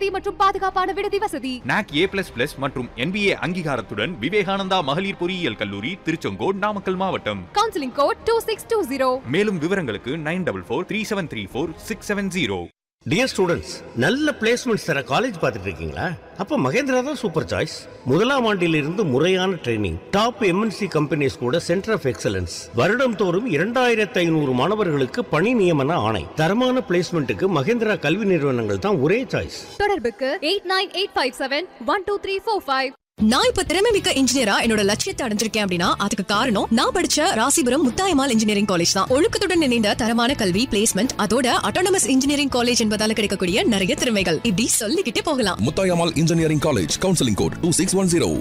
வசதி மற்றும் பாதுகாப்பான விடுதி வசதி நாக் ஏ பிளஸ் பிளஸ் மற்றும் என்பிஏ அங்கீகாரத்துடன் விவேகானந்தா மகளிர் பொறியியல் கல்லூரி திருச்செங்கோடு நாமக்கல் மாவட்டம் counselling code two six two zero மேலும் விவரங்களுக்கு nine double four three seven three four six seven zero dear students நல்ல பிளேஸ்மெண்ட்ஸ் தர காலேஜ் பார்த்துட்டு இருக்கீங்களா அப்ப மகேந்திரா தான் சூப்பர் சாய்ஸ் முதலாம் ஆண்டிலிருந்து முறையான ட்ரைனிங் டாப் எம்என்சி கம்பெனிஸ் கூட சென்டர் ஆஃப் எக்ஸலன்ஸ் வருடம் தோறும் இரண்டாயிரத்து ஐநூறு மாணவர்களுக்கு பணி நியமன ஆணை தரமான பிளேஸ்மெண்ட்டுக்கு மகேந்திரா கல்வி நிறுவனங்கள் தான் ஒரே சாய்ஸ் தொடர்புக்கு eight nine eight five seven one two three four five நான் இப்ப திறமை மிக்க இன்ஜினியரா என்னோட லட்சியத்தை அடைஞ்சிருக்கேன் அப்படின்னா அதுக்கு காரணம் நான் படிச்ச ராசிபுரம் முத்தாயமால் இன்ஜினியரிங் காலேஜ் தான் ஒழுக்கத்துடன் இணைந்த தரமான கல்வி பிளேஸ்மெண்ட் அதோட அட்டானமஸ் இன்ஜினியரிங் காலேஜ் என்பதால கிடைக்கக்கூடிய நிறைய திறமைகள் இப்படி சொல்லிக்கிட்டே போகலாம் Muthayammal engineering college counselling code two six one zero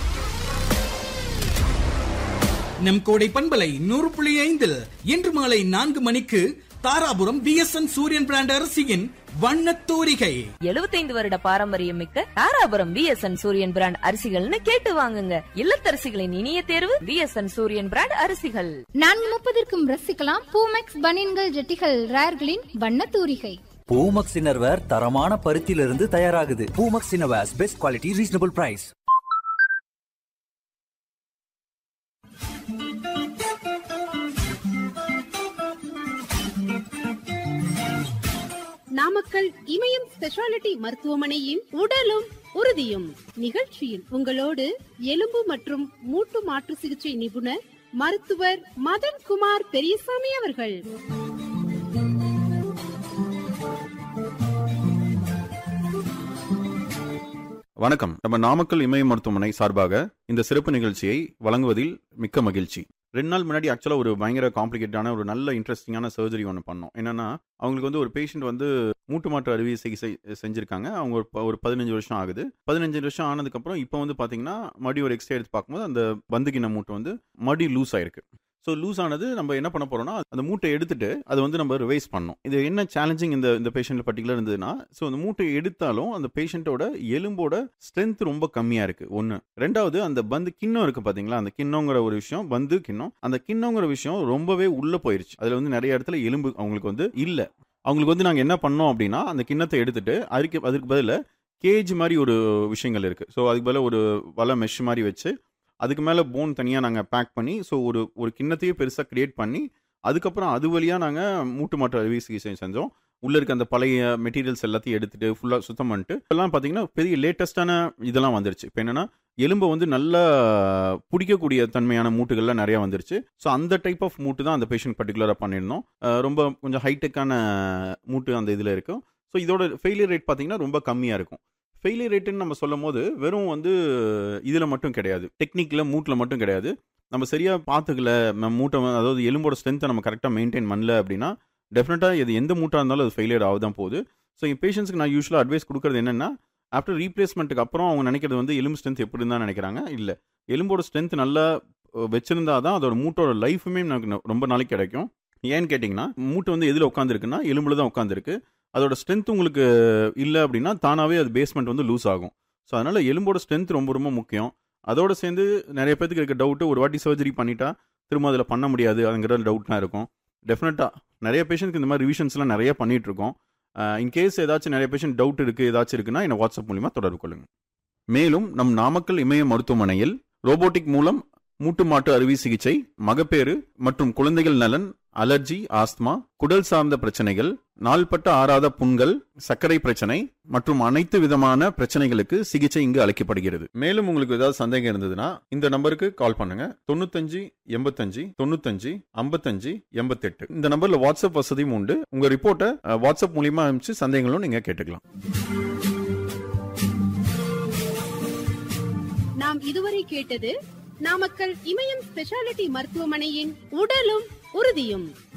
நம் கோடை பண்பலை நூறு புள்ளி ஐந்தில் இன்று மாலை நான்கு மணிக்கு தாராபுரம் பிஎஸ்என் சூரியன் பிராண்ட் அரிசியின் வண்ணத் தூரிகை 75 வருட பாரம்பரியம் மிக்க தாராபுரம் பிஎஸ்என் சூரியன் பிராண்ட் அரிசிகள்னு கேட்டு வாங்குங்க இல்லத்தரசிகளின் இனிய தேர்வு பிஎஸ்என் சூரியன் பிராண்ட் அரிசிகள் நான்கு முப்பதற்கும் ரசிக்கலாம் பூமெக்ஸ் பனியன்கள் ஜெட்டிகள் ரேர்களின் வண்ண தூரிகை பூமக்ஸ் இன்னர்வேர் தரமான பருத்தியிலிருந்து தயாராகுது Poomex innerwears best quality reasonable price Namakkal Imayam speciality மருத்துவமனையின் உடலும் உறுதியும் நிகழ்ச்சியில் உங்களோடு எலும்பு மற்றும் மூட்டு மாற்று சிகிச்சை நிபுணர் மருத்துவர் மதன் குமார் பெரியசாமி அவர்கள் வணக்கம் நம்ம நாமக்கல் இமய மருத்துவமனை சார்பாக இந்த சிறப்பு நிகழ்ச்சியை வழங்குவதில் மிக்க மகிழ்ச்சி ரெண்டு நாள் முன்னாடி ஆக்சுவலாக ஒரு பயங்கர காம்ப்ளிகேட்டான ஒரு நல்ல இன்ட்ரெஸ்டிங்கான சர்ஜரி ஒன்று பண்ணோம் என்னன்னா அவங்களுக்கு வந்து ஒரு பேஷண்ட் வந்து மூட்டு மாற்று அறுவை சிகிச்சை செஞ்சுருக்காங்க அவங்க ஒரு ப- ஒரு பதினஞ்சு வருஷம் ஆகுது பதினஞ்சு வருஷம் ஆனதுக்கப்புறம் இப்போ வந்து பார்த்தீங்கன்னா மறுபடியும் ஒரு எக்ஸ்ரே எடுத்து பார்க்கும்போது அந்த பந்துகின மூட்டு வந்து மறுபடியும் லூஸ் ஆயிருக்கு ஸோ லூஸ் ஆனது நம்ம என்ன பண்ண போறோம்னா அந்த மூட்டை எடுத்துட்டு அதை வந்து நம்ம ரிவைஸ் பண்ணோம் இது என்ன சேலஞ்சிங் இந்த இந்த பேஷண்ட் பர்டிகுலர் இருந்ததுன்னா ஸோ அந்த மூட்டை எடுத்தாலும் அந்த பேஷண்ட்டோட எலும்போட ஸ்ட்ரென்த் ரொம்ப கம்மியா இருக்கு ஒன்று ரெண்டாவது அந்த பந்து கிண்ணம் இருக்கு பாத்தீங்களா அந்த கிண்ணங்கிற ஒரு விஷயம் பந்து கிண்ணம் அந்த கிண்ணங்கிற விஷயம் ரொம்பவே உள்ள போயிருச்சு அதுல வந்து நிறைய இடத்துல எலும்பு அவங்களுக்கு வந்து இல்ல அவங்களுக்கு வந்து நாங்க என்ன பண்ணோம் அப்படின்னா அந்த கிண்ணத்தை எடுத்துட்டு அதுக்கு அதுக்கு பதிலா கேஜ் மாதிரி ஒரு விஷயங்கள் இருக்கு ஸோ அதுக்கு பதிலா ஒரு வலை மெஷ் மாதிரி வச்சு அதுக்கு மேலே போன் தனியாக நாங்கள் பேக் பண்ணி ஸோ ஒரு ஒரு கிண்ணத்தையே பெருசாக கிரியேட் பண்ணி அதுக்கப்புறம் அது வழியாக நாங்கள் மூட்டு மாற்று அறுவை சிகிச்சை செஞ்சோம் உள்ளே இருக்க அந்த பழைய மெட்டீரியல்ஸ் எல்லாத்தையும் எடுத்துட்டு ஃபுல்லாக சுத்தம் பண்ணிட்டு இப்போல்லாம் பார்த்தீங்கன்னா பெரிய லேட்டஸ்டான இதெல்லாம் வந்துருச்சு இப்போ என்னன்னா எலும்பை வந்து நல்லா பிடிக்கக்கூடிய தன்மையான மூட்டுகள்லாம் நிறையா வந்துருச்சு ஸோ அந்த டைப் ஆஃப் மூட்டு தான் அந்த பேஷண்ட் பர்டிகுலராக பண்ணியிருந்தோம் அஹ் ரொம்ப கொஞ்சம் ஹைடெக்கான மூட்டு அந்த இதில் இருக்கும் ஸோ இதோட ஃபெயிலியர் ரேட் பார்த்தீங்கன்னா ரொம்ப கம்மியாக இருக்கும் ஃபெயிலியர் ரேட்டுன்னு நம்ம சொல்லும் போது வெறும் வந்து இதில் மட்டும் கிடையாது டெக்னிக்கில் மூட்டில் மட்டும் கிடையாது நம்ம சரியாக பார்த்துக்கல நம்ம மூட்டை வந்து- அதாவது எலும்போட ஸ்ட்ரென்த்தை நம்ம கரெக்டாக மெயின்டைன் பண்ணல அப்படின்னா டெஃபினட்டாக இது எந்த மூட்டாக இருந்தாலும் அது ஃபெயிலியர் ஆக தான் போகுது ஸோ என் பேஷண்ட்ஸ்க்கு நான் யூஸ்வலாக அட்வைஸ் கொடுக்குறது என்னென்னா ஆஃப்டர் ரீப்ளேஸ்மெண்ட்டுக்கு அப்புறம் அவங்க நினைக்கிறது வந்து எலும்பு ஸ்ட்ரென்த் எப்படி தான் நினைக்கிறாங்க இல்லை எலும்போட ஸ்ட்ரென்த் நல்லா அஹ், வச்சிருந்தா தான் அதோட மூட்டோட லைஃபுமே நமக்கு ந- ரொம்ப நாளைக்கு கிடைக்கும் ஏன்னு கேட்டிங்கன்னா மூட்டை வந்து எதில் உட்காந்துருக்குன்னா எலும்புல தான் உட்காந்துருக்கு அதோட ஸ்ட்ரென்த் உங்களுக்கு இல்லை அப்படின்னா தானாகவே அது பேஸ்மெண்ட் வந்து லூஸ் ஆகும் ஸோ அதனால் எலும்போட ஸ்ட்ரென்த் ரொம்ப ரொம்ப முக்கியம் அதோட சேர்ந்து நிறைய பேத்துக்கு இருக்க டவுட்டு ஒரு வாட்டி சர்ஜரி பண்ணிட்டா திரும்ப அதில் பண்ண முடியாது அதுங்கிற டவுட்லாம் இருக்கும் டெஃபினட்டாக நிறைய பேஷண்ட்க்கு இந்த மாதிரி ரிவிஷன்ஸ்லாம் நிறைய பண்ணிட்டு இருக்கோம் இன்கேஸ் ஏதாச்சும் நிறைய பேஷண்ட் டவுட் இருக்குது ஏதாச்சும் இருக்குன்னா என்னை வாட்ஸ்அப் மூலிமா தொடர்பு கொள்ளுங்க மேலும் நம் நாமக்கல் இமய மருத்துவமனையில் ரோபோட்டிக் மூலம் மூட்டு மாட்டு அறுவை சிகிச்சை மகப்பேறு மற்றும் குழந்தைகள் நலன் அலர்ஜி ஆஸ்துமா குடல் சார்ந்த பிரச்சனைகள் நாள்பட்ட ஆறாத புண்கள் சர்க்கரை பிரச்சனை மற்றும் அனைத்து விதமான பிரச்சனைகளுக்கு சிகிச்சை இங்கு அளிக்கப்படுகிறது மேலும் உங்களுக்கு ஏதாவது சந்தேகம் இருந்ததுன்னா இந்த நம்பருக்கு கால் பண்ணுங்க தொண்ணூத்தஞ்சு எண்பத்தஞ்சு தொண்ணூத்தஞ்சு ஐம்பத்தஞ்சு எண்பத்தெட்டு இந்த நம்பர்ல வாட்ஸ்அப் வசதியும் உண்டு உங்க ரிப்போர்ட்டை அஹ், வாட்ஸ்அப் மூலியமா அனுப்பிச்சு சந்தேகங்களும் நீங்க கேட்டுக்கலாம் நாம் இதுவரை கேட்டது நாமக்கல் இமயம் ஸ்பெஷாலிட்டி மருத்துவமனையின் உடலும் உறுதியும்